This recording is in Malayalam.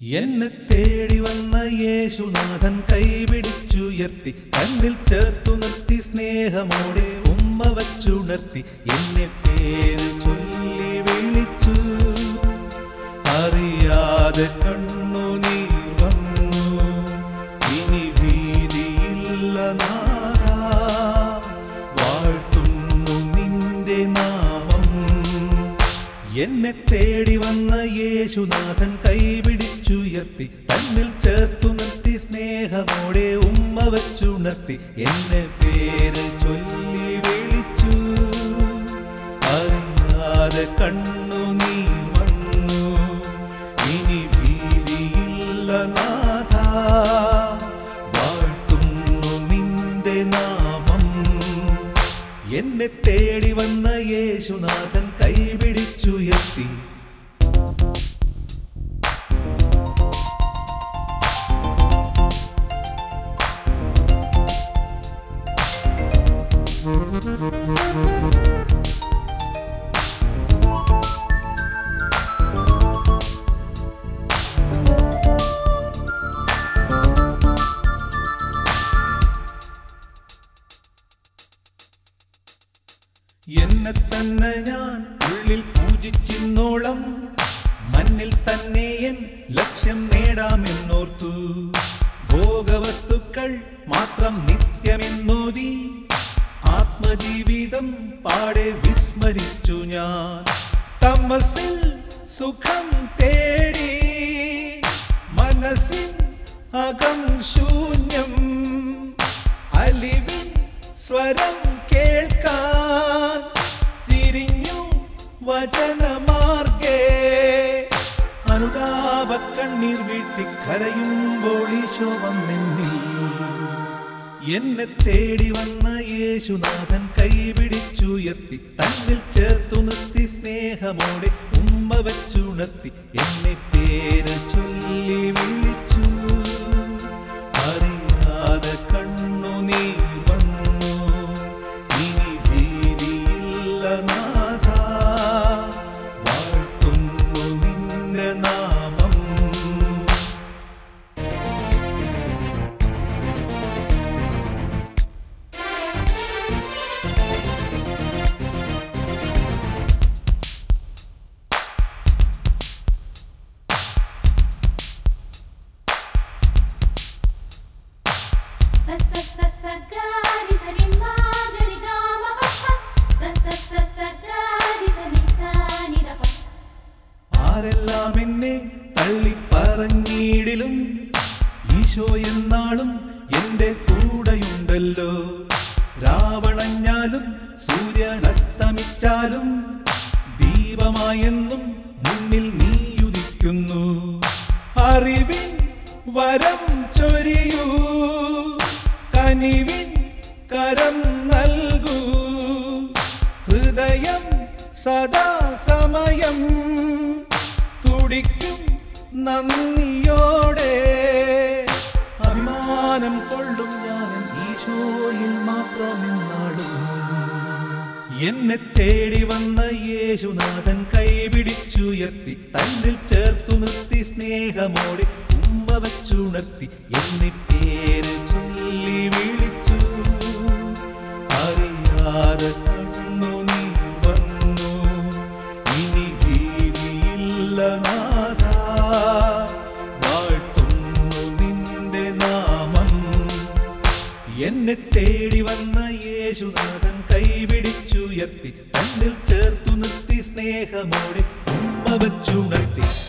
എന്നെ തേടി വന്ന യേശുനാഥൻ കൈപിടിച്ചുയർത്തി കണ്ണിൽ ചേർത്തു നിർത്തി സ്നേഹമോടെ ഉമ്മ വച്ചുണർത്തി എന്നെ പേര് ചൊല്ലി വിളിച്ചു അറിയാതെ കണ്ണു നീ വന്നു ഇനി വീതിയില്ല നാരാ വാഴ്ത്തുന്നു നിന്റെ നാമം എന്നെ തേടി വന്ന യേശുനാഥൻ കൈപിടിച്ചുയർത്തി തന്നിൽ ചേർത്തു നിർത്തി സ്നേഹമോടെ ഉമ്മ വച്ചുണർത്തി എന്നെ പേര് ചൊല്ലി വിളിച്ചു അറിയാതെ കണ്ണു നീ വന്നു ഇനി ഭീതിയില്ല നാഥ വാഴ്ത്തുന്നു നിന്റെ നാമം എന്നെ തേടി വന്ന യേശുനാഥൻ കൈപിടിച്ചുയർത്തി എന്നെ തന്നെ ഞാൻ ഉള്ളിൽ പൂജിച്ചിന്നോളം മണ്ണിൽ തന്നെ എൻ ലക്ഷ്യം നേടാമെന്നോർത്തു ഭോഗവസ്തുക്കൾ മാത്രം നിത്യമെന്നോതി ആത്മജീവിതം പാടെ വിസ്മരിച്ചു ഞാൻ തമസിൽ സുഖം തേടി മനസ്സിൻ അകം ശൂന്യം അലിവിൻ സ്വരം കേൾക്കാൻ തിരിഞ്ഞു വചനമാർഗേ അനുതാപ കണ്ണീർ വീട്ടി കരയുമ്പോൾ ഈശോ വന്നെന്നിൽ എന്നെ തേടി വന്ന യേശുനാഥൻ കൈപിടിച്ചുയർത്തി തന്നിൽ ചേർത്തു നിർത്തി സ്നേഹമോടെ ഉമ്മ വച്ചുണർത്തി എന്നെ പേര് ചൊല്ലി വിളിച്ചു അറിയാതെ കണ്ണു നീ വന്നു ഇനി ഭീതിയില്ല നാഥ വാഴ്ത്തുന്നു നിന്റെ നാമം സ സ സ സ ഗാരി സരി മാ ഗരി ഗാ മ പ പ സ സ സ സ ഗാരി സരി സ നി ര പ ആരെല്ലാം എന്നെ തള്ളി പറഞ്ഞിടിലും ഈശോ എന്നാളും എന്റെ കൂടെയുണ്ടല്ലോ രാവണഞ്ഞാലും സൂര്യൻ അസ്തമിച്ചാലും ദീപമായെന്നും മുന്നിൽ നീയുദിക്കുന്നു അറിവിൻ വരം ചൊരിയൂ കനിവിൻ കരം നൽകൂ ഹൃദയം സദാ സമയം തുടിക്കും നന്ദിയോടെ അഭിമാനം കൊള്ളും ഞാൻ ഈശോയിൽ മാത്രമെന്നാളും എന്നെ തേടി വന്ന യേശുനാഥൻ കൈപിടിച്ചുയർത്തി തന്നിൽ ചേർത്തു നിർത്തി സ്നേഹമോടെ ഉമ്മ വച്ചുണർത്തി എന്നെ പേര് ചൊല്ലി വിളിച്ചു അറിയാതെ കണ്ണു നീ വന്നു ഇനി ഭീതിയില്ല നാഥ വാഴ്ത്തുന്നു നിന്റെ നാമം എന്നെ തേടി വന്ന യേശുനാഥൻ കൈപിടിച്ചുയർത്തി തന്നിൽ ചേർത്തു നിർത്തി സ്നേഹമോടെ ഉമ്മ വച്ചുണർത്തി